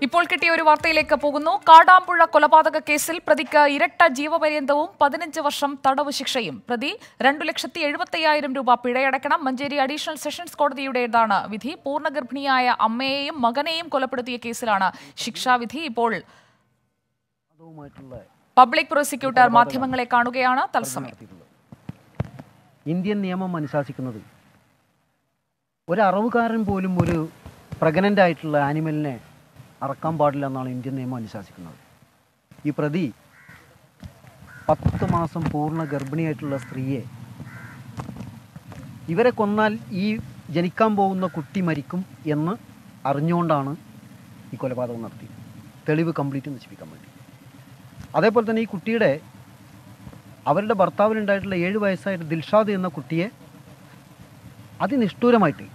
ഇപ്പോൾ കിട്ടിയ ഒരു വാർത്തയിലേക്ക് പോകുന്നു കാടാമ്പുഴ കൊലപാതക കേസിൽ പ്രതിക്ക് ഇരട്ട ജീവപര്യന്തവും പതിനഞ്ച് വർഷം തടവ് ശിക്ഷയും പ്രതി രണ്ടു ലക്ഷത്തി എഴുപത്തയ്യായിരം രൂപ പിഴയടക്കണം മഞ്ചേരി അഡീഷണൽ സെഷൻസ് കോടതിയുടേതാണ് വിധി പൂർണ്ണഗർഭിണിയായ അമ്മയെയും മകനെയും കൊലപ്പെടുത്തിയ കേസിലാണ് ശിക്ഷാവിധി ഇപ്പോൾ അതുമായിട്ടുള്ള പബ്ലിക് പ്രോസിക്യൂട്ടർ മാധ്യമങ്ങളെ കാണുകയാണ് തത്സമയം നടത്തിയിട്ടുള്ളത് ഇന്ത്യൻ നിയമം അനുശാസിക്കുന്നത് ഒരു അറവുകാരൻ പോലും ഒരു പ്രഗ്നൻ്റ് ആയിട്ടുള്ള ആനിമലിനെ അറക്കാൻ പാടില്ല എന്നാണ് ഇന്ത്യൻ നിയമം അനുശാസിക്കുന്നത് ഈ പ്രതി പത്ത് മാസം പൂർണ്ണ ഗർഭിണിയായിട്ടുള്ള സ്ത്രീയെ ഇവരെ കൊന്നാൽ ഈ ജനിക്കാൻ പോകുന്ന കുട്ടി മരിക്കും എന്ന് അറിഞ്ഞുകൊണ്ടാണ് ഈ കൊലപാതകം നടത്തിയത് തെളിവ് കംപ്ലീറ്റ് നശിപ്പിക്കാൻ വേണ്ടി അതേപോലെ തന്നെ ഈ കുട്ടിയുടെ അവരുടെ ഭർത്താവിനുണ്ടായിട്ടുള്ള ഏഴ് വയസ്സായിട്ട് ദിൽഷാദ് എന്ന കുട്ടിയെ അതിനിഷ്ഠൂരമായിട്ട്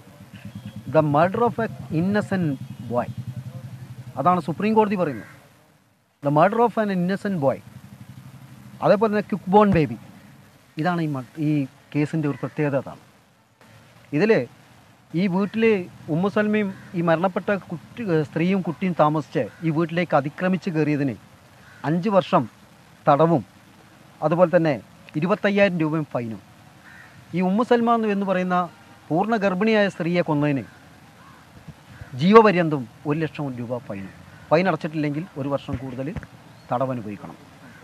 the murder of a innocent boy അതാണ് സുപ്രീം കോടതി പറയുന്നത് the murder of an innocent boy അതേപോലെ തന്നെ ക്യുക്ക് ബോൺ ബേബി ഇതാണ് ഈ മ- ഈ കേസിൻ്റെ ഒരു പ്രത്യേകത അതാണ് ഇതിൽ ഈ വീട്ടിൽ ഉമ്മുസൽമയും ഈ മരണപ്പെട്ട കുട്ടി സ്ത്രീയും കുട്ടിയും താമസിച്ച് ഈ വീട്ടിലേക്ക് അതിക്രമിച്ച് കയറിയതിന് അഞ്ച് വർഷം തടവും അതുപോലെ തന്നെ ഇരുപത്തയ്യായിരം രൂപയും ഫൈനും ഈ ഉമ്മു സൽമാൻ എന്ന് പറയുന്ന പൂർണ്ണ ഗർഭിണിയായ സ്ത്രീയെ കൊന്നതിന് ജീവപര്യന്തം ഒരു ലക്ഷം രൂപ ഫൈനും ഫൈൻ അടച്ചിട്ടില്ലെങ്കിൽ ഒരു വർഷം കൂടുതൽ തടവ് അനുഭവിക്കണം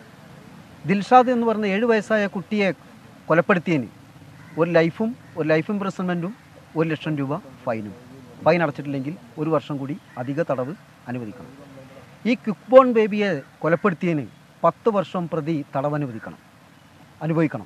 ദിൽഷാദ് എന്ന് പറയുന്ന ഏഴ് വയസ്സായ കുട്ടിയെ കൊലപ്പെടുത്തിയതിന് ഒരു ലൈഫും ഒരു ലൈഫ് ഇംപ്രസൺമെൻറ്റും ഒരു ലക്ഷം രൂപ ഫൈനും ഫൈൻ അടച്ചിട്ടില്ലെങ്കിൽ ഒരു വർഷം കൂടി അധിക തടവ് അനുവദിക്കണം ഈ ക്വിക്ക് ബോൺ ബേബിയെ കൊലപ്പെടുത്തിയതിന് പത്ത് വർഷം പ്രതി തടവ് അനുവദിക്കണം അനുഭവിക്കണം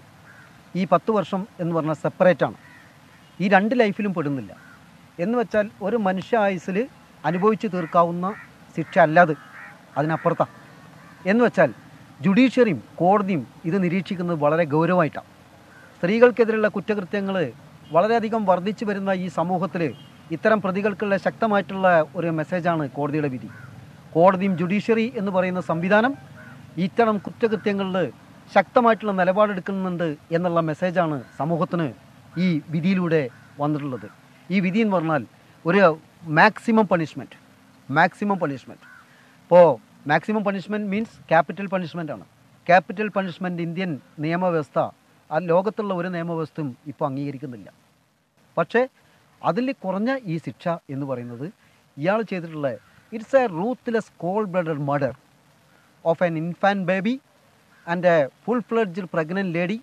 ഈ പത്ത് വർഷം എന്ന് പറഞ്ഞാൽ സെപ്പറേറ്റ് ആണ് ഈ രണ്ട് ലൈഫിലും പെടുന്നില്ല എന്ന് വെച്ചാൽ ഒരു മനുഷ്യ ആയുസ്സിൽ അനുഭവിച്ച് തീർക്കാവുന്ന ശിക്ഷ അല്ലാതെ അതിനപ്പുറത്താണ് എന്ന് വെച്ചാൽ ജുഡീഷ്യറിയും കോടതിയും ഇത് നിരീക്ഷിക്കുന്നത് വളരെ ഗൗരവമായിട്ടാണ് സ്ത്രീകൾക്കെതിരെയുള്ള കുറ്റകൃത്യങ്ങൾ വളരെയധികം വർദ്ധിച്ചു വരുന്ന ഈ സമൂഹത്തിൽ ഇത്തരം പ്രതികൾക്കുള്ള ശക്തമായിട്ടുള്ള ഒരു മെസ്സേജാണ് കോടതിയുടെ വിധി കോടതിയും ജുഡീഷ്യറി എന്ന് പറയുന്ന സംവിധാനം ഇത്തരം കുറ്റകൃത്യങ്ങളിൽ ശക്തമായിട്ടുള്ള നിലപാടെടുക്കുന്നുണ്ട് എന്നുള്ള മെസ്സേജാണ് സമൂഹത്തിന് ഈ വിധിയിലൂടെ വന്നിട്ടുള്ളത് ഈ വിധി എന്ന് പറഞ്ഞാൽ ഒരു മാക്സിമം പണിഷ്മെൻറ്റ് മാക്സിമം പണിഷ്മെൻറ്റ് ഇപ്പോൾ maximum punishment means capital punishment ആണ് ക്യാപിറ്റൽ പണിഷ്മെൻറ്റ് ഇന്ത്യൻ നിയമവ്യവസ്ഥ ആ ലോകത്തുള്ള ഒരു നിയമവ്യവസ്ഥയും ഇപ്പോൾ അംഗീകരിക്കുന്നില്ല പക്ഷേ അതിൽ കുറഞ്ഞ ഈ ശിക്ഷ എന്ന് പറയുന്നത് ഇയാൾ ചെയ്തിട്ടുള്ള it's a ruthless cold blooded murder of an infant baby and a full fledged pregnant lady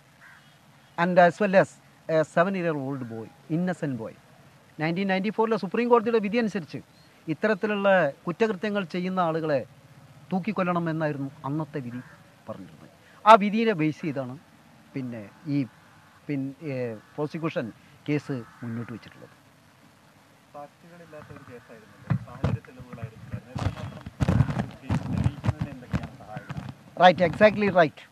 and as well as a seven year old boy innocent boy nineteen ninety ഫോറിലെ സുപ്രീം കോടതിയുടെ വിധി അനുസരിച്ച് ഇത്തരത്തിലുള്ള കുറ്റകൃത്യങ്ങൾ ചെയ്യുന്ന ആളുകളെ തൂക്കിക്കൊല്ലണം എന്നായിരുന്നു അന്നത്തെ വിധി പറഞ്ഞിരുന്നത് ആ വിധിയെ ബേസ് ചെയ്താണ് പിന്നെ ഈ പിൻ പ്രോസിക്യൂഷൻ കേസ് മുന്നോട്ട് വെച്ചിട്ടുള്ളത് സാക്ഷികളില്ലാത്ത ഒരു കേസായിരുന്നല്ലോ സാഹചര്യ തെളിവുകളായിരുന്നില്ലായിരുന്നു എത്രമാത്രം കേസ് തെളിയിക്കുന്നതിന് എന്തൊക്കെയാണ് സഹായിക്കുന്നത് റൈറ്റ് എക്സാക്ട്ലി റൈറ്റ്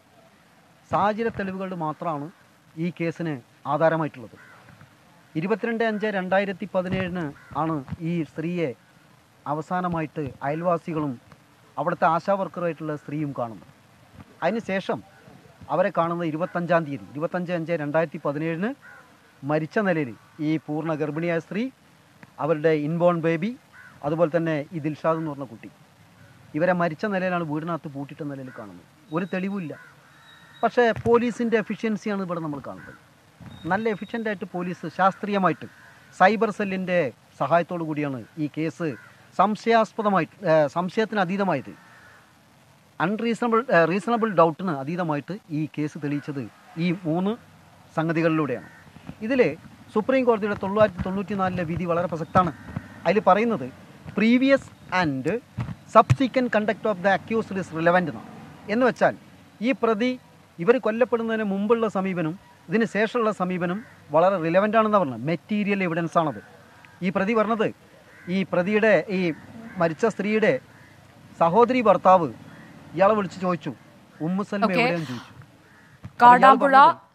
സാഹചര്യ തെളിവുകൾ മാത്രമാണ് ഈ കേസിന് ആധാരമായിട്ടുള്ളത് ഇരുപത്തിരണ്ട് അഞ്ച് രണ്ടായിരത്തി പതിനേഴിന് ആണ് ഈ സ്ത്രീയെ അവസാനമായിട്ട് അയൽവാസികളും അവിടുത്തെ ആശാ വർക്കറുമായിട്ടുള്ള സ്ത്രീയും കാണുന്നത് അതിനുശേഷം അവരെ കാണുന്നത് ഇരുപത്തഞ്ചാം തീയതി ഇരുപത്തഞ്ച് അഞ്ച് രണ്ടായിരത്തി പതിനേഴിന് മരിച്ച നിലയിൽ ഈ പൂർണ്ണ ഗർഭിണിയായ സ്ത്രീ അവരുടെ ഇൻബോൺ ബേബി അതുപോലെ തന്നെ ഈ ദിൽഷാദ് എന്ന് പറഞ്ഞ കുട്ടി ഇവരെ മരിച്ച നിലയിലാണ് വീടിനകത്ത് പൂട്ടിയിട്ട നിലയിൽ കാണുന്നത് ഒരു തെളിവുമില്ല പക്ഷേ പോലീസിൻ്റെ എഫിഷ്യൻസിയാണ് ഇവിടെ നമ്മൾ കാണുന്നത് നല്ല എഫിഷ്യൻ്റായിട്ട് പോലീസ് ശാസ്ത്രീയമായിട്ട് സൈബർ സെല്ലിൻ്റെ സഹായത്തോടു കൂടിയാണ് ഈ കേസ് സംശയാസ്പദമായിട്ട് ഏഹ്, സംശയത്തിന് അതീതമായിട്ട് അൺറീസണബിൾ റീസണബിൾ ഡൗട്ടിന് അതീതമായിട്ട് ഈ കേസ് തെളിയിച്ചത് ഈ മൂന്ന് സംഗതികളിലൂടെയാണ് ഇതിൽ സുപ്രീം കോടതിയുടെ തൊള്ളായിരത്തി തൊണ്ണൂറ്റി നാലിലെ വിധി വളരെ പ്രസക്തമാണ് അതിൽ പറയുന്നത് previous and subsequent conduct of the accused is relevant എന്നാണ് എന്ന് വെച്ചാൽ ഈ പ്രതി ഇവർ കൊല്ലപ്പെടുന്നതിന് മുമ്പുള്ള സമീപനം ഇതിന് ശേഷമുള്ള സമീപനം വളരെ റിലവൻ്റ് ആണെന്ന് പറഞ്ഞത് മെറ്റീരിയൽ എവിഡൻസ് ആണത് ഈ പ്രതി പറഞ്ഞത് ഈ പ്രതിയുടെ ഈ മരിച്ച സ്ത്രീയുടെ സഹോദരി ഭർത്താവ് ഇയാളെ വിളിച്ച് ചോദിച്ചു ഉമ്മുസൽമ Okay. എവിടെയെന്ന് ചോദിച്ചു കാടാമ്പുഴ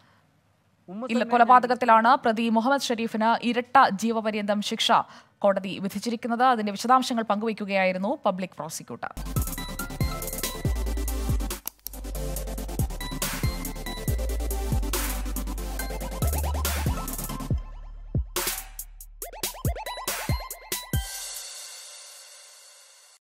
ഉമ്മു ഇല്ല കൊലപാതകത്തിലാണ് പ്രതി മുഹമ്മദ് ഷരീഫിന് ഇരട്ട ജീവപര്യന്തം ശിക്ഷ കോടതി വിധിച്ചിരിക്കുന്നത് അതിന്റെ വിശദാംശങ്ങൾ പങ്കുവയ്ക്കുകയായിരുന്നു പബ്ലിക് പ്രോസിക്യൂട്ടർ